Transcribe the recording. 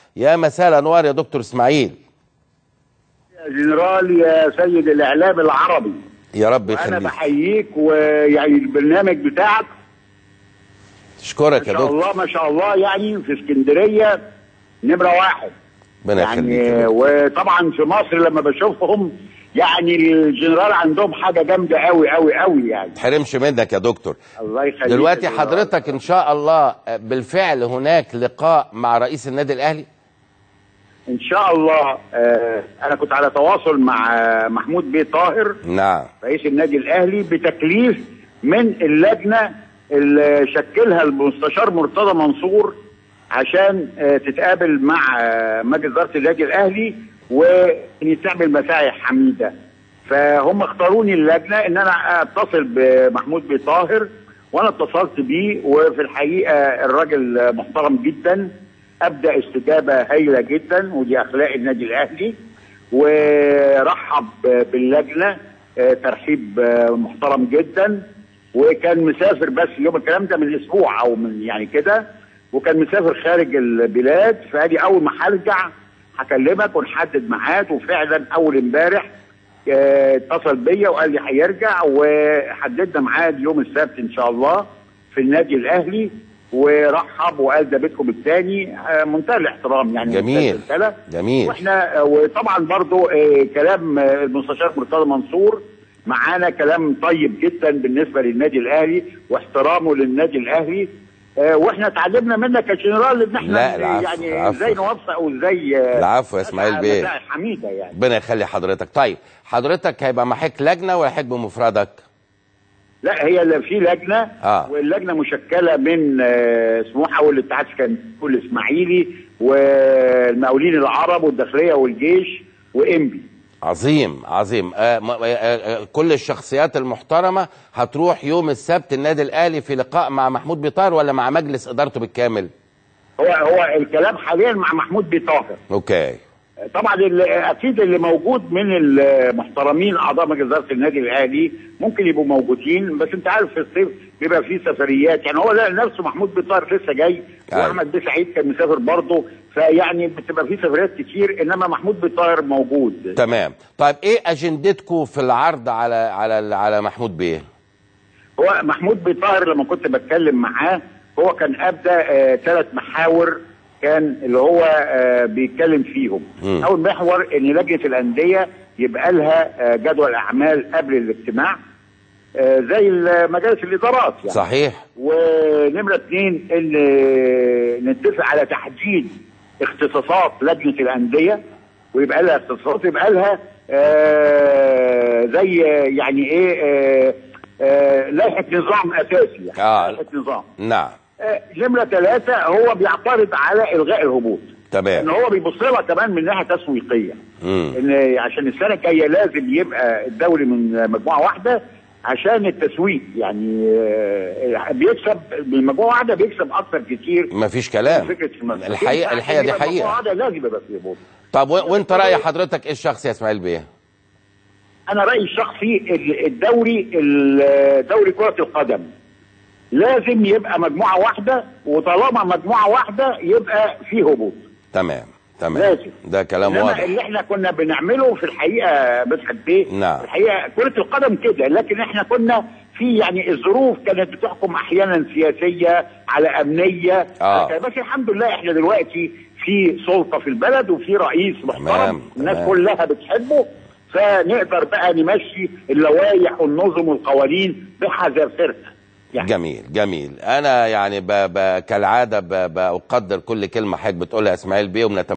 يا مساء الانوار يا دكتور اسماعيل يا جنرال يا سيد الاعلام العربي يا رب انا يخليك بحييك ويعني البرنامج بتاعك اشكرك ما يا شاء دكتور الله ما شاء الله يعني في اسكندريه نمره واحد ربنا يخليك يعني يا دكتور. وطبعا في مصر لما بشوفهم يعني الجنرال عندهم حاجه جامده قوي قوي قوي يعني تحرمش منك يا دكتور الله يخليك دلوقتي يا جنرال. حضرتك ان شاء الله بالفعل هناك لقاء مع رئيس النادي الاهلي ان شاء الله آه انا كنت على تواصل مع آه، محمود بيه طاهر نعم رئيس النادي الاهلي بتكليف من اللجنه اللي شكلها المستشار مرتضى منصور عشان آه، تتقابل مع آه، مجلس اداره النادي الاهلي وتعمل مساعي حميده فهم اختاروني اللجنه ان انا اتصل بمحمود بيه طاهر وانا اتصلت بيه وفي الحقيقه الراجل محترم جدا ابدا استجابه هايله جدا ودي اخلاق النادي الاهلي ورحب باللجنه آه، ترحيب آه، محترم جدا وكان مسافر بس يوم الكلام ده من اسبوع او من يعني كده وكان مسافر خارج البلاد فادي اول ما هرجع هكلمك ونحدد ميعاد وفعلا اول امبارح آه، اتصل بيا وقال لي هيرجع وحددنا ميعاد يوم السبت ان شاء الله في النادي الاهلي ورحب وقال ده بيتكم الثاني منتهى الاحترام يعني جميل. منتهى الرسالة. جميل واحنا آه، وطبعا برضو آه، كلام آه، المستشار مرتضى منصور معانا كلام طيب جدا بالنسبه للنادي الاهلي واحترامه للنادي الاهلي آه، واحنا اتعلمنا منك يا جنرال ان احنا لا، العفو، يعني العفو. ازاي نوفق وازاي آه، العفو يا اسماعيل بيه. مساعي حميده يعني ربنا يخلي حضرتك طيب حضرتك هيبقى معاك لجنه ولا هيك بمفردك لا هي اللي في لجنه آه. واللجنه مشكله من آه، سموحه والاتحاد السكندري والاسماعيلي والمقاولين العرب والداخليه والجيش وانبي عظيم عظيم آه م- آه آه كل الشخصيات المحترمه هتروح يوم السبت النادي الاهلي في لقاء مع محمود بيطار ولا مع مجلس ادارته بالكامل هو هو الكلام حاليا مع محمود بيه طاهر اوكي طبعا اللي اكيد اللي موجود من المحترمين اعضاء مجلس اداره النادي الاهلي ممكن يبقوا موجودين بس انت عارف في الصيف بيبقى فيه سفريات يعني هو لا نفسه محمود بيه طاهر لسه جاي أيوة. واحمد بيه سعيد كان مسافر برضه فيعني بتبقى فيه سفريات كتير انما محمود بيه طاهر موجود تمام طيب ايه اجندتكم في العرض على على على محمود بيه هو محمود بيه طاهر لما كنت بتكلم معاه هو كان ابدا ثلاث محاور كان اللي هو آه بيتكلم فيهم مم. اول محور ان لجنه الانديه يبقى لها آه جدول اعمال قبل الاجتماع آه زي مجالس الادارات يعني صحيح ونمره اثنين ان نتفق على تحديد اختصاصات لجنه الانديه ويبقى لها اختصاصات يبقى لها آه زي يعني ايه آه آه لائحه نظام اساسي يعني آه. لائحه نظام نعم آه نمره ثلاثه هو بيعترض على الغاء الهبوط ان تمام هو بيبص لها كمان من ناحيه تسويقيه مم. ان عشان السنه الجايه لازم يبقى الدوري من مجموعه واحده عشان التسويق يعني آه، بيكسب من مجموعه واحده بيكسب اكتر كتير مفيش كلام فكره المنافسة. الحقيقه عشان الحقيقه دي يبقى مجموعه حقيقه واحده لازم يبقى فيه هبوط طب و- وانت راي حضرتك ايه الشخص يا اسماعيل بيه انا رايي الشخصي ال- الدوري ال- دوري كره القدم لازم يبقى مجموعه واحده وطالما مجموعه واحده يبقى فيه هبوط تمام تمام لازم. ده كلام انما واضح اللي احنا كنا بنعمله في الحقيقه مدحت بيه نعم. في الحقيقه كره القدم كده لكن احنا كنا في يعني الظروف كانت بتحكم احيانا سياسيه على امنيه آه. على كده. بس الحمد لله احنا دلوقتي في سلطه في البلد وفي رئيس محترم تمام، الناس تمام. كلها بتحبه فنقدر بقى نمشي اللوائح والنظم والقوانين بحذافيرها يعني جميل جميل انا يعني ب... ب... كالعاده ب... بقدر كل كلمه حضرتك بتقولها يا اسماعيل بيه وبنتمنى